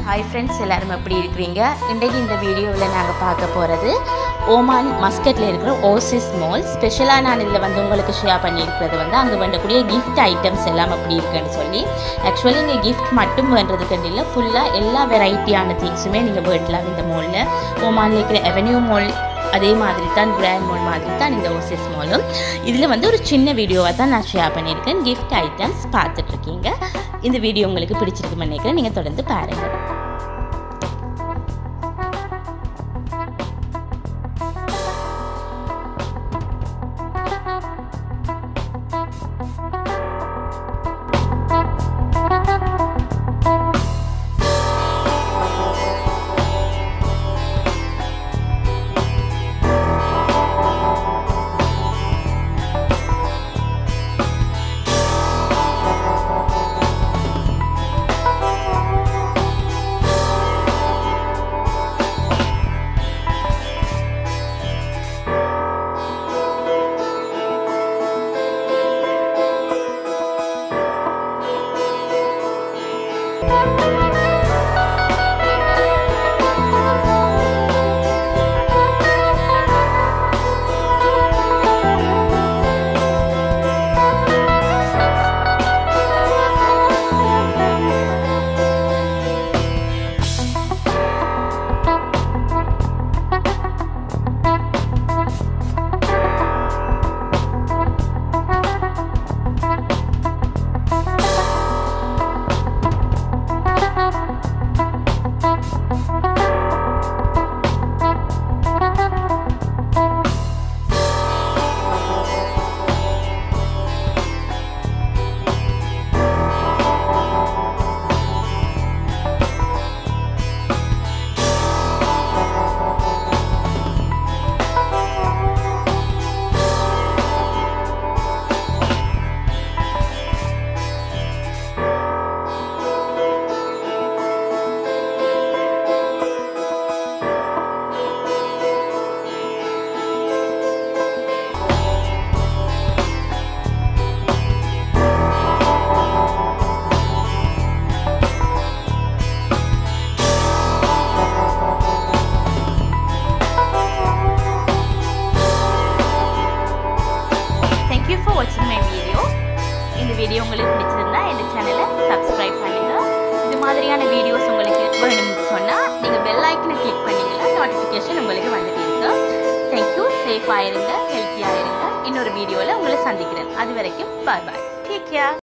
hi friends எல்லாரும் எப்படி இருக்கிறீங்க இன்றைக்கு இந்த வீடியோவில் நாங்கள் பார்க்க போகிறது ஓமான் மஸ்கட்டில் இருக்கிற ஓசிஸ் மால் ஸ்பெஷலாக நான் இதில் வந்து உங்களுக்கு ஷேர் பண்ணியிருக்கிறது வந்து அங்கே வேண்டக்கூடிய கிஃப்ட் ஐட்டம்ஸ் எல்லாம் அப்படி இருக்குன்னு சொல்லி ஆக்சுவலி இங்கே கிஃப்ட் மட்டும் வேண்டதுக்கு இல்லை ஃபுல்லாக எல்லா வெரைட்டியான திங்ஸுமே நீங்கள் வேண்டலாம் இந்த மாலில் ஓமானில் இருக்கிற அவென்யூ மால் அதே மாதிரி தான் கிராண்ட் மால் மாதிரி தான் இந்த ஓசிஸ் மாலும் இதில் வந்து ஒரு சின்ன வீடியோவாக தான் நான் ஷேர் பண்ணியிருக்கேன் கிஃப்ட் ஐட்டம்ஸ் பார்த்துட்ருக்கீங்க இந்த வீடியோ உங்களுக்கு பிடிச்சிருக்குன்னு நினைக்கிறேன் நீங்கள் தொடர்ந்து பாருங்கள் தேங்க்யூ ஃபார் வாட்சிங் மை வீடியோ இந்த வீடியோ உங்களுக்கு பிடிச்சிருந்தா இந்த சேனலை சப்ஸ்கிரைப் பண்ணுங்க இது மாதிரியான வீடியோஸ் உங்களுக்கு வேணும்னு சொன்னால் நீங்கள் பெல் ஐக்கனை கிளிக் பண்ணீங்கன்னா நோட்டிஃபிகேஷன் உங்களுக்கு வந்துட்டு இருக்கு தேங்க்யூ சேஃபாக இருங்க ஹெல்த்தியாக இருங்க இன்னொரு வீடியோவில் உங்களை சந்திக்கிறேன் அது வரைக்கும் பாய் பாய் டேக் கேர்